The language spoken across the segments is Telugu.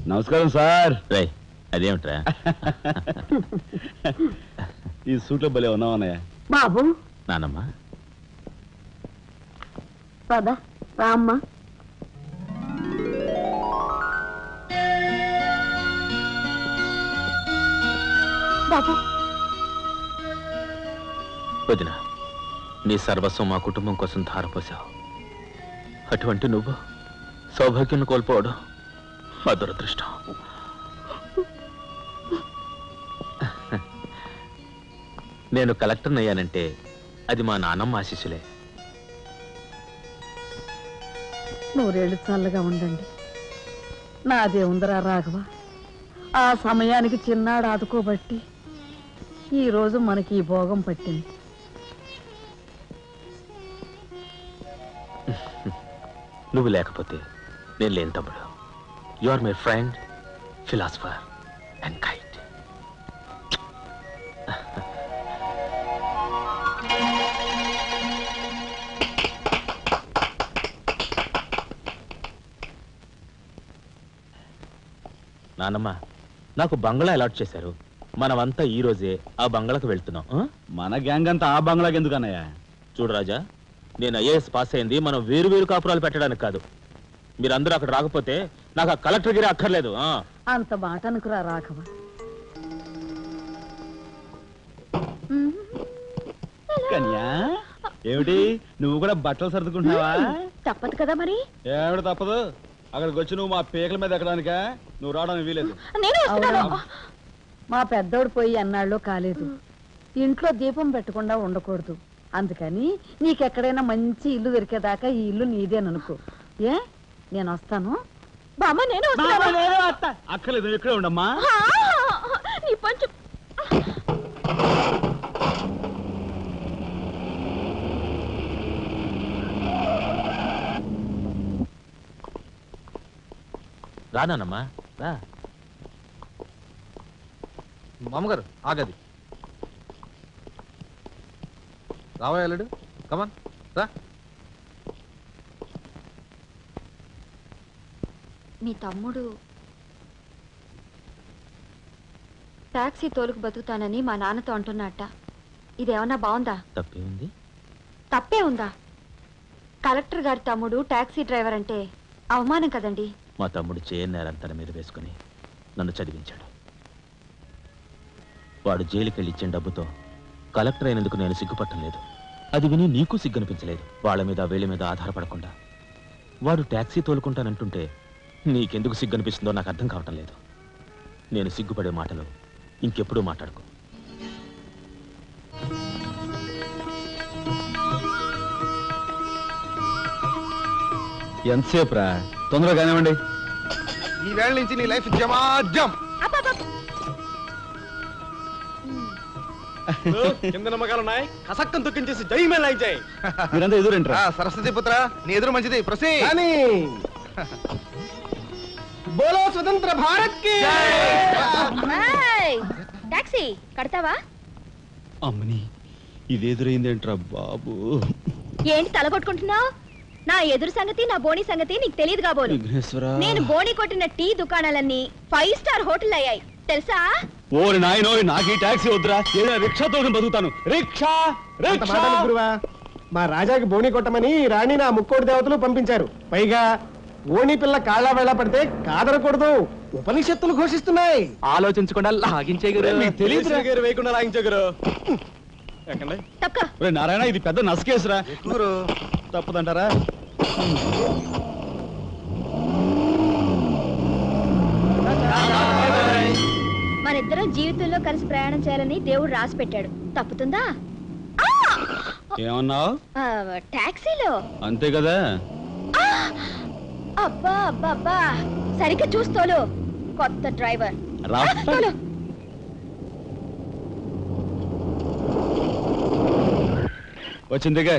నమస్కారం సార్ రే అదేమిట్రా ఈ సూట్లో భలే ఉన్నావన్నయ్య బాబు నానమ్మ పద రామ్మ బాబు వదిన నీ సర్వస్వం మా కుటుంబం కోసం ధారపోసావు అటువంటి నువ్వు సౌభాగ్యం కోల్పోవడం మా దురదృష్టం నేను కలెక్టర్ అయ్యానంటే అది మా నాన్నమ్మ ఆశీస్సులే నూరేళ్ళు చల్లగా ఉండండి నాదే ఉందరా రాఘవ ఆ సమయానికి చిన్నాడు ఆదుకోబట్టి ఈరోజు మనకి ఈ భోగం పట్టింది నువ్వు లేకపోతే నేను లేని తమ్ముడు you are my friend philosopher and guide నానమ్మ నాకు బంగ్లా అలాట్ చేశారు మనమంతా ఈ రోజే ఆ బంగ్లాకు వెళ్తున్నాం ఆ? మన గ్యాంగ్ అంతా ఆ బంగ్లాకి ఎందుకు అన్నయ్య చూడు రాజా నేను ఐఏఎస్ పాస్ అయింది మనం వేరు వేరు కాపురాలు పెట్టడానికి కాదు మీరందరూ అక్కడ రాకపోతే నాకు ఆ కలెక్టర్ గిరి అక్కర్లేదు ఆ. అంత మాట అనుకురా రాఘవ కన్యా ఏమిటి నువ్వు కూడా బట్టలు సర్దుకుంటున్నావా తప్పదు కదా మరి ఏమిటి తప్పదు అక్కడికి వచ్చి నువ్వు మా పీకల మీద ఎక్కడానికా నువ్వు రావడానికి వీలేదు నేను మా పెద్దోడు పోయి అన్నాళ్ళు కాలేదు ఇంట్లో దీపం పెట్టకుండా ఉండకూడదు అందుకని నీకెక్కడైనా మంచి ఇల్లు దొరికేదాకా ఈ ఇల్లు నీదేననుకో ఏ నేను వస్తాను బామ్మ నేను అక్కర్లేదు నువ్వు ఇక్కడే ఉండమ్మా నీ పంచు రానానమ్మా రా మామగారు ఆగది రావా వెళ్ళడు కమాన్ రా మీ తమ్ముడు టాక్సీ తోలుకు బతుకుతానని మా నాన్నతో అంటున్నట్ట ఇదేమన్నా బాగుందా తప్పే ఉంది తప్పే ఉందా కలెక్టర్ గారి తమ్ముడు టాక్సీ డ్రైవర్ అంటే అవమానం కదండి మా తమ్ముడు చేయన్నారని తన మీద వేసుకుని నన్ను చదివించాడు వాడు జైలుకెళ్ళి ఇచ్చిన డబ్బుతో కలెక్టర్ అయినందుకు నేను సిగ్గుపట్టం లేదు అది విని నీకు సిగ్గనిపించలేదు వాళ్ళ మీద వీళ్ళ మీద ఆధారపడకుండా వాడు ట్యాక్సీ తోలుకుంటానంటుంటే నీకెందుకు సిగ్గనిపిస్తుందో నాకు అర్థం కావటం లేదు నేను సిగ్గుపడే మాటలు ఇంకెప్పుడూ మాట్లాడుకో ఎంతసేపు రా తొందరగా కానివ్వండి ఈ వేళ నుంచి నీ లైఫ్ జమాజం కింద నమ్మకాలు ఉన్నాయి కసక్కం తొక్కించేసి జై మేళ జై మీరంతా ఎదురేంట్రా ఆ, సరస్వతి పుత్ర నీ ఎదురు మంచిది ప్రసీ కానీ బోలో స్వతంత్ర భారత్ కి టాక్సీ కడతావా అమ్మని ఇది ఎదురైందేంట్రా బాబు ఏంటి తలగొట్టుకుంటున్నావు నా ఎదురు సంగతి నా బోని సంగతి నీకు తెలియదు కాబోలు విఘ్నేశ్వర నేను బోని కొట్టిన టీ దుకాణాలన్నీ ఫైవ్ స్టార్ హోటల్ అయ్యాయి తెలుసా ఓరి నాయనో నాకు ఈ టాక్సీ వద్దురా ఏదైనా రిక్షా తోటి బతుకుతాను రిక్షా అంత రిక్షా మాటలు గురువా మా రాజాకి బోని కొట్టమని రాణి నా ముక్కోటి దేవతలు పంపించారు పైగా ఓణి పిల్ల కాళ్ళ వేళ పడితే కాదనకూడదు ఉపనిషత్తులు ఘోషిస్తున్నాయి ఆలోచించకుండా లాగించే మీకు తెలియదురా. గారు వేయకుండా లాగించగరు ఎక్కండి తప్పక ఒరే నారాయణ ఇది పెద్ద నసకేసురా గురు తప్పదంటారా మనిద్దరం జీవితంలో కలిసి ప్రయాణం చేయాలని దేవుడు రాసి పెట్టాడు తప్పుతుందా ఏమన్నావు ఆ, టాక్సీలో అంతే కదా అబ్బా అబ్బా అబ్బా సరిగ్గా చూస్తోలు కొత్త డ్రైవర్ రా ఆ, తోలు. వచ్చిందిగా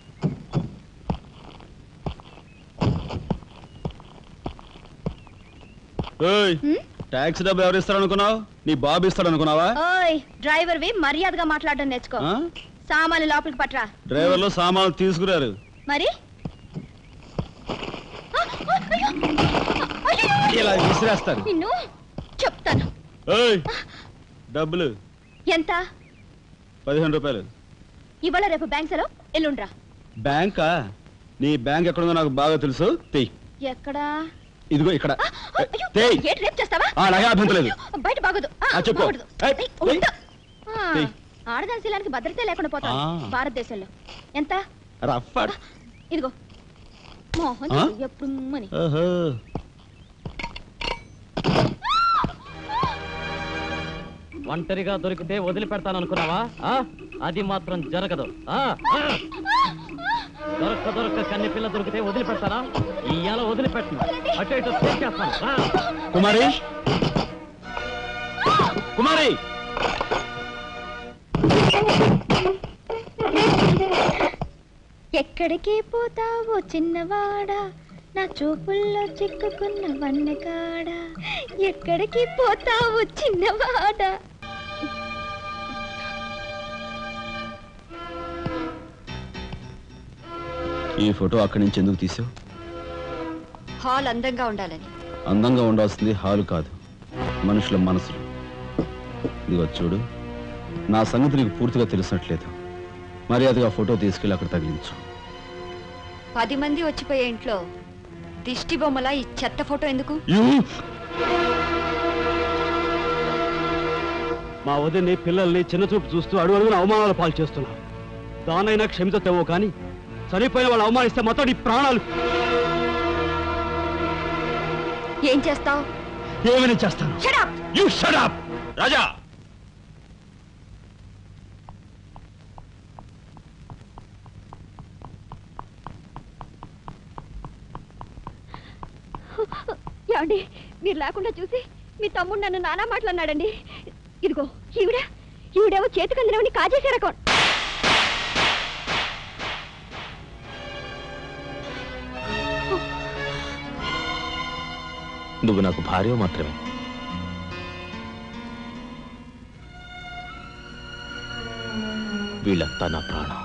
ఏయ్ హ్మ్? ట్యాక్సీ డబ్బులు ఎవరు ఇస్తారు అనుకున్నావు నీ బాబు ఇస్తాడు అనుకున్నావా ఓయ్ డ్రైవర్ వి మర్యాదగా మాట్లాడడం నేర్చుకో ఆ? సామాన్లు లోపలికి పట్రా డ్రైవర్లు సామాన్లు తీసుకురారు మరి ఆ, ఆ, అయ్యో! అయ్యో! ఇలా విసిరేస్తారు నిన్ను చెప్తాను ఏయ్ డబ్బులు ఎంత పదిహేను రూపాయలు ఇవాళ రేపు బ్యాంక్ సెలవు ఎల్లుండ్రా బ్యాంకా నీ బ్యాంక్ ఎక్కడుందో నాకు బాగా తెలుసు తెయ్ ఎక్కడా ఇదిగో ఇక్కడ ఆ, అయ్యో, తెయ్ ఏంటి రేపు చేస్తావా ఆ, నాకే అభ్యంతరం లేదు అయ్యో, బయట బాగోదు ఆ, ఆ, చెప్పు. బాగోదు. ఏయ్, ఏయ్, ఏయ్. ఉండు. ఆ, ఏయ్. ఆడదాని శీలానికి భద్రత లేకుండా పోతాం ఆ. భారతదేశంలో ఎంత రఫ్ అట్. ఇదిగో మోహన్ ఆ? చూడు, ఎప్పుడు మని ఓహో ఒంటరిగా దొరికితే వదిలిపెడతాను అనుకున్నావా ఆ? అది మాత్రం జరగదు ఆ? ఆ! దొరక్క దొరక్క కన్ని పిల్ల దొరికితే వదిలిపెడతానా ఇయ్యాల వదిలిపెట్టను అటు ఇటు చేస్తాను కుమారి కుమారి ఎక్కడికి పోతావో చిన్నవాడా నా చూపుల్లో చిక్కుకున్న వన్నెకాడ ఎక్కడికి పోతావో చిన్నవాడా ఈ ఫోటో అక్కడి నుంచి ఎందుకు తీసావు హాల్ అందంగా ఉండాలని అందంగా ఉండాల్సింది హాలు కాదు మనుషుల మనసులు ఇదిగో చూడు నా సంగతి నీకు పూర్తిగా తెలిసినట్లేదు మర్యాదగా ఫోటో తీసుకెళ్ళి అక్కడ తగిలించు పది మంది వచ్చిపోయే ఇంట్లో దిష్టి బొమ్మల ఈ చెత్త ఫోటో ఎందుకు మా వదిని పిల్లల్ని చిన్న చూపు చూస్తూ అడుగు అడుగున అవమానాలు పాలు చేస్తున్నారు దానైనా క్షమితేమో కానీ చనిపోయిన వాళ్ళు అవమానిస్తే మొత్తం నీ ప్రాణాలు ఏం చేస్తావు ఏమైనా చేస్తాను యు షట్ అప్ రాజా ఏమండి మీరు లేకుండా చూసి మీ తమ్ముడు నన్ను నానా మాట్లాడినాడండి ఇదిగో ఈవిడ ఈవిడేమో చేతికి అందినవని కాజేసే రకం నువ్వు నాకు భార్య మాత్రమే వీళ్ళంతా నా ప్రాణం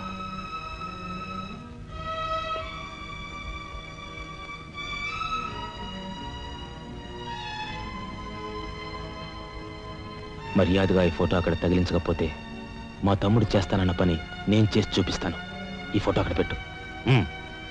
మర్యాదగా ఈ ఫోటో అక్కడ తగిలించకపోతే మా తమ్ముడు చేస్తానన్న పని నేను చేసి చూపిస్తాను ఈ ఫోటో అక్కడ పెట్టు ఉమ్.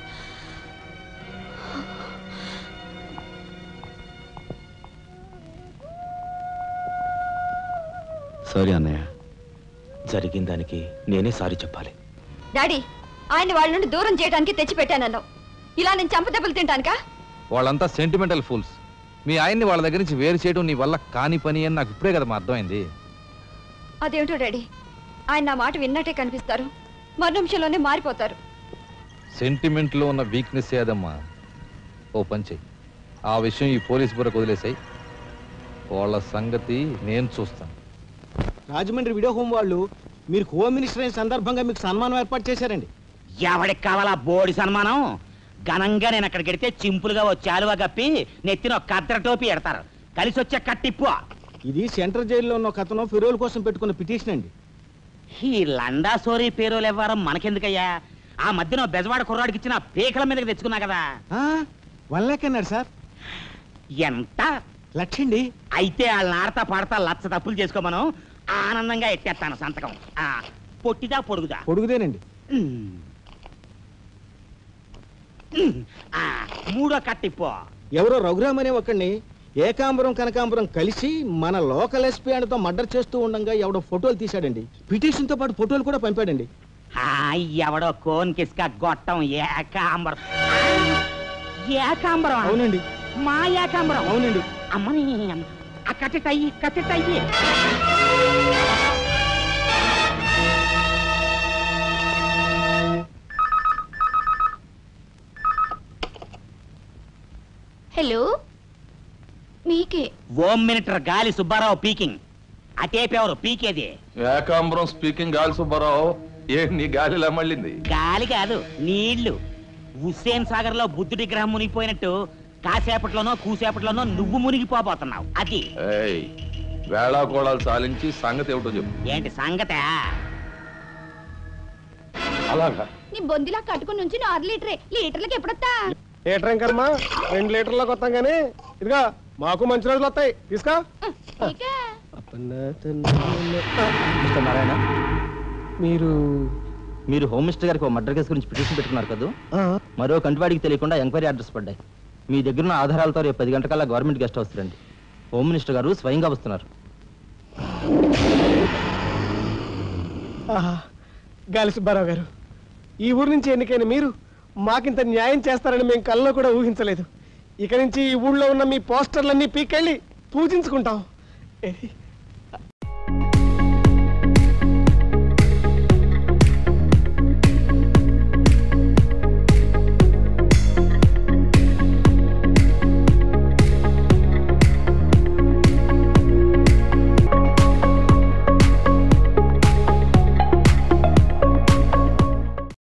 సరే అన్నయ్య జరిగిన దానికి నేనే సారీ చెప్పాలి డాడీ ఆయన్ని వాళ్ళ నుండి దూరం చేయడానికి తెచ్చిపెట్టానన్నావు ఇలా నేను చంపదెబ్బలు తింటానుకా వాళ్ళంతా సెంటిమెంటల్ ఫూల్స్ మీ ఆయన్ని వాళ్ళ దగ్గర నుంచి వేరు చేయడం నీ వల్ల కాని పని అని నాకు ఇప్పుడే కదా మా అర్థమైంది అదేమిటో డాడీ ఆయన నా మాట విన్నట్టే కనిపిస్తారు మరు నిమిషంలోనే మారిపోతారు సెంటిమెంట్లో ఉన్న వీక్నెస్ ఏదమ్మా ఓ పని చెయ్యి ఆ విషయం ఈ పోలీస్ బుర్రకు వదిలేసాయి వాళ్ళ సంగతి నేను చూస్తాను రాజమండ్రి వీడియో హోమ్ వాళ్ళు మీరు హోమ్ మినిస్టర్ అయిన సందర్భంగా మీకు సన్మానం ఏర్పాటు చేశారండి ఎవడికి కావాలా బోడి సన్మానం ఘనంగా నేను అక్కడికి వెడితే చింపులుగా ఓ చాలువ కప్పి నెత్తిన ఒక కద్ర టోపీ ఎడతారు కలిసి వచ్చే కట్టిప్పు ఇది సెంట్రల్ జైల్లో ఉన్న ఒక అతను ఫిరోల్ కోసం పెట్టుకున్న పిటిషన్ అండి ఈ లండా సోరీ పేరోలు ఇవ్వడం మనకెందుకయ్యా ఆ మధ్యన ఓ బెజవాడ కుర్రాడికి ఇచ్చిన పీకల మీదకి తెచ్చుకున్నా కదా ఆ, వన్ లాక్ అన్నాడు సార్ ఎంత లక్షండి అయితే వాళ్ళని ఆడతా పాడతా లచ్చ తప్పులు చేసుకోమను ఆనందంగా ఎట్టేస్తాను సంతకం ఆ, పొట్టిదా పొడుగుదా పొడుగుదేనండి ఉమ్. ఉమ్. ఆ, మూడో కట్టిప్పు ఎవరో రఘురామ్ అనే ఒకడిని ఏకాంబరం కనకాంబరం కలిసి మన లోకల్ ఎస్పీ అండ్తో మర్డర్ చేస్తూ ఉండగా ఎవడో ఫోటోలు తీశాడండి పిటిషన్ తో పాటు ఫోటోలు కూడా పంపాడండి ఆ, ఎవడో కోన్ కిస్క గొట్టం ఏకాంబరం ఏకాంబరం అవునండి మా ఏకాంబరం అవునండి అమ్మని అమ్మ. ఆ కట్టెటయ్యి కట్టెటయ్యి హలో మీకే home minister Gali Subbarao speaking అటేపెవరు పీకేది ఏకాంబరం స్పీకింగ్ గాలి సుబ్బారావు ఏ నీ గాలిలా మళ్ళింది గాలి కాదు నీళ్లు హుస్సేన్ సాగర్ లో బుద్ధుడి గ్రహం మునిగిపోయినట్టు కాసేపట్లోనో కూసేపట్లోనో నువ్వు మునిగిపోబోతున్నావు అది ఏయ్ వేళాకోళాలు సాలించి సంగతి ఏమిటో చెప్పు ఏంటి సంగత అలాగా నీ బొందిలా కట్టుకుని నుంచి ఆరు లీటరే లీటర్లకి ఎప్పుడొస్తా లీటర్ ఇంకమ్మా రెండు లీటర్లకు వస్తాం కానీ ఇదిగా మాకు మంచి రోజులు వస్తాయి తీసుకో మిస్టర్ నారాయణ మీరు మీరు హోమ్ మినిస్టర్ గారికి ఒక మర్డర్ కేసు గురించి పిటిషన్ పెట్టుకున్నారు కదా మరో కంటివాడికి తెలియకుండా ఎంక్వైరీ అడ్రస్ పడ్డాయి మీ దగ్గర ఉన్న ఆధారాలతో రేపు పది గంటకల్లా గవర్నమెంట్ గెస్ట్ హౌస్ రండి హోమ్ మినిస్టర్ గారు స్వయంగా వస్తున్నారు ఆహా, గాలి సుబ్బారావు గారు ఈ ఊరు నుంచి ఎన్నికైన మీరు మాకింత న్యాయం చేస్తారని మేము కల్లో కూడా ఊహించలేదు ఇక నుంచి ఈ ఊళ్ళో ఉన్న మీ పోస్టర్లన్నీ పీకెళ్ళి పూజించుకుంటాం ఏ,